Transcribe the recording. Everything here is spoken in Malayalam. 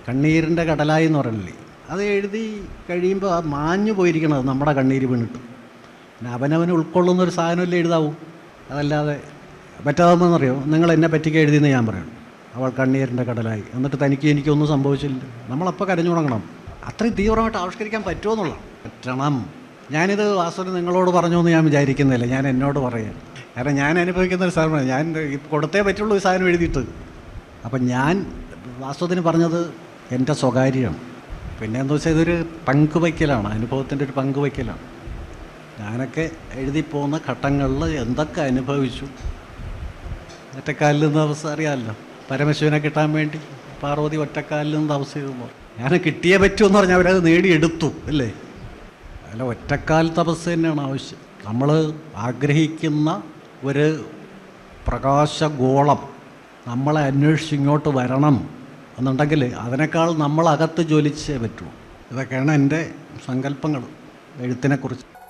കണ്ണീരിൻ്റെ കടലായി എന്ന് പറയണില്ലേ അത് എഴുതി കഴിയുമ്പോൾ ആ മാഞ്ഞു പോയിരിക്കണത് നമ്മുടെ കണ്ണീര് വീണിട്ട് പിന്നെ അവനവന് ഉൾക്കൊള്ളുന്ന ഒരു സാധനമല്ലേ എഴുതാവൂ അതല്ലാതെ പറ്റാതെന്നറിയോ നിങ്ങൾ എന്നെ പറ്റിക്ക് എഴുതിയെന്ന് ഞാൻ പറയണം അവൾ കണ്ണീരിൻ്റെ കടലായി എന്നിട്ട് തനിക്ക് എനിക്കൊന്നും സംഭവിച്ചില്ല നമ്മളപ്പോൾ കരഞ്ഞു തുടങ്ങണം അത്രയും തീവ്രമായിട്ട് ആവിഷ്കരിക്കാൻ പറ്റുമോ എന്നുള്ള പറ്റണം ഞാനിത് വാസ്തവന് നിങ്ങളോട് പറഞ്ഞു എന്ന് ഞാൻ വിചാരിക്കുന്നില്ല ഞാൻ എന്നോട് പറയാം കാരണം ഞാൻ അനുഭവിക്കുന്ന ഒരു സാധനമാണ് ഞാൻ ഈ കൊടുത്തേ പറ്റുള്ളൂ ഈ സാധനം എഴുതിയിട്ട് അപ്പം ഞാൻ വാസ്തവത്തിന് പറഞ്ഞത് എൻ്റെ സ്വകാര്യമാണ് പിന്നെ എന്താ വെച്ചാൽ ഇതൊരു പങ്കുവയ്ക്കലാണ് അനുഭവത്തിൻ്റെ ഒരു പങ്കുവയ്ക്കലാണ് ഞാനൊക്കെ എഴുതിപ്പോകുന്ന ഘട്ടങ്ങളിൽ എന്തൊക്കെ അനുഭവിച്ചു ഒറ്റക്കാലിൽ നിന്ന് അവസ്ഥ അറിയാമല്ലോ പരമശിവനെ കിട്ടാൻ വേണ്ടി പാർവതി ഒറ്റക്കാലിൽ നിന്ന് തപസ് ചെയ്തു ഞാൻ കിട്ടിയേ പറ്റുമെന്ന് പറഞ്ഞാൽ അവരത് നേടിയെടുത്തു അല്ലേ അല്ല ഒറ്റക്കാൽ തപസ് തന്നെയാണ് ആവശ്യം നമ്മൾ ആഗ്രഹിക്കുന്ന ഒരു പ്രകാശഗോളം നമ്മളെ അന്വേഷിച്ച് ഇങ്ങോട്ട് വരണം എന്നുണ്ടെങ്കിൽ അതിനേക്കാൾ നമ്മളകത്ത് ജ്വലിച്ചേ പറ്റൂ ഇതൊക്കെയാണ് എൻ്റെ സങ്കല്പങ്ങൾ എഴുത്തിനെക്കുറിച്ച്